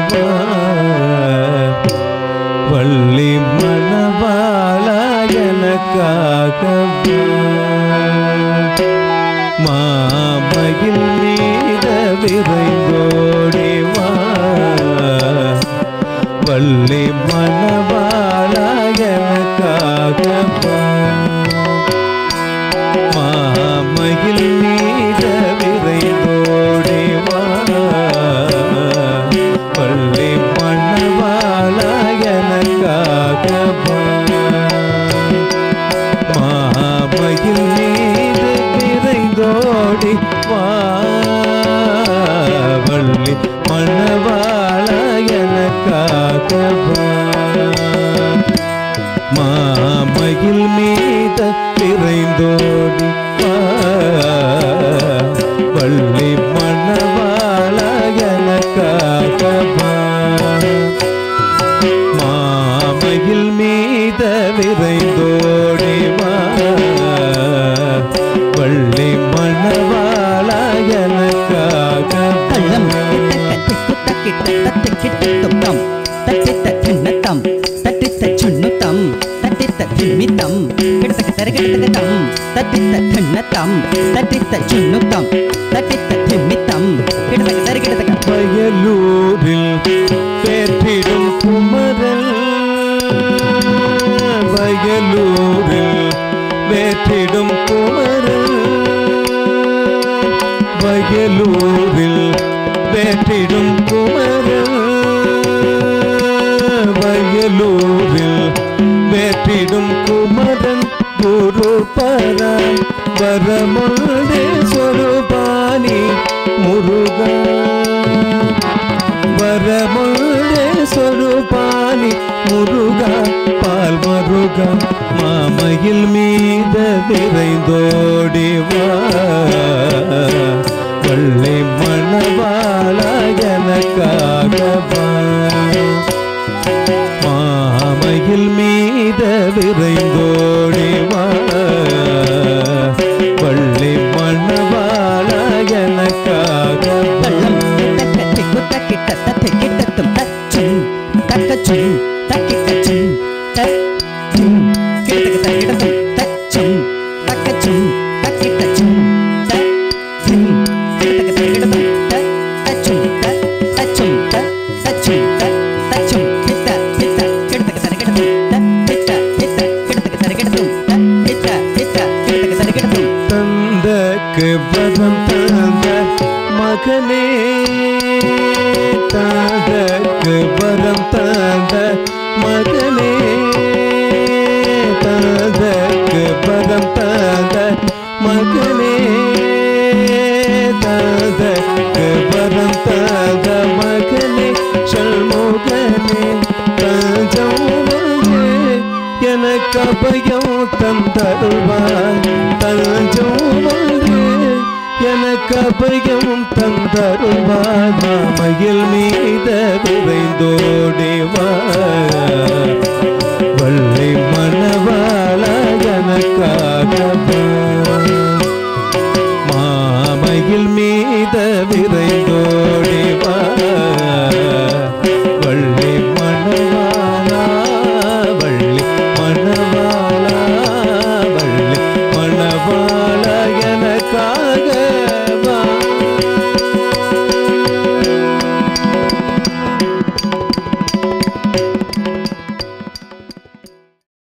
வா வள்ளி மணவாள எனக்காக மாமையில் நீத விரைந்தோடி வா வள்ளி மணவாள எனக்காக வா மாமையில் நீத விரைந்தோடி வா பள்ளி மணவாள எனக்காக வா மாமையில் நீது விரைந்தோடி வா வள்ளி மணவாள எனக்காக வா மாமையில் மீத விரைந்தோடி வா வள்ளி மணவாள எனக்காக வா மாமையில் மீத விரைந்தோடி வா வள்ளி மணவாள எனக்காக தள்ளம் வா. கிட்ட தக்கிட்ட தத்திக்கிட்ட துக்கம் தட்டித்த தின்னத்தம் தட்டித்த சுண்ணுத்தம் தட்டித்த திம்மித்தம் கிடத்தக்க தரகிடத்தக்கம் தட்டித்த தின்னத்தம் தட்டித்த சுண்ணுத்தம் தட்டித்த திம்மித்தம் கிடத்தக்க தரகிடத்தக்க வயலூரில் பேற்றிடும் குமரன் வயலூரில் வேற்றிடும் குமரன் வயலூரில் வேற்றிடும் குமரன் வயலூரில் வேற்றிடும் குமரன் குரு பரம் வரமுள்ளே சொருபானி முருகா வரமுள்ளே சொருபானி முருகா பால் மருகா மாமையில் மீத விரைந்தோடி வா வள்ளி மணவாள எனக்காக வா மாமையில் மீத விரைந்தோடி வா வள்ளி மணவாள எனக்காக பள்ளம் வா கிட்ட தக்கிட்ட தத்திக்கிட்ட தச்சும் தக்கச்சும் தக்கிட்டச்சும் தச்சும் கிடத்தக்க தரகிடத்தும் தச்சும் தக்கச்சும் தக்கிட்டச்சும் தச்சும் கிடத்தக்க தரகிடத்தும் தச்சும் தச்சும் தச்சும் தச்சும் கிட்ட கிட்ட கிடத்தக்க தரகிடத்தும் கிட்ட கிட்ட கிடத்தக்க தரகிடத்தும் கிட்ட கிட்ட கிடத்தக்க தரகிடத்தும் தந்தக்கு வரம் தந்த மகனே தந்தக்கு வரம் தந்த மகனே தந்தக்கு வரம் தந்த மகனே தந்தக்கு வரம் தந்த மகனே சண்முகனே தஞ்சம் வந்து எனக்கு அபயம் தந்தருவாய் தஞ்சம் வந்து எனக்கு அபயம் தந்தருவாய் மாமையில் மீத விரைந்தோடி வா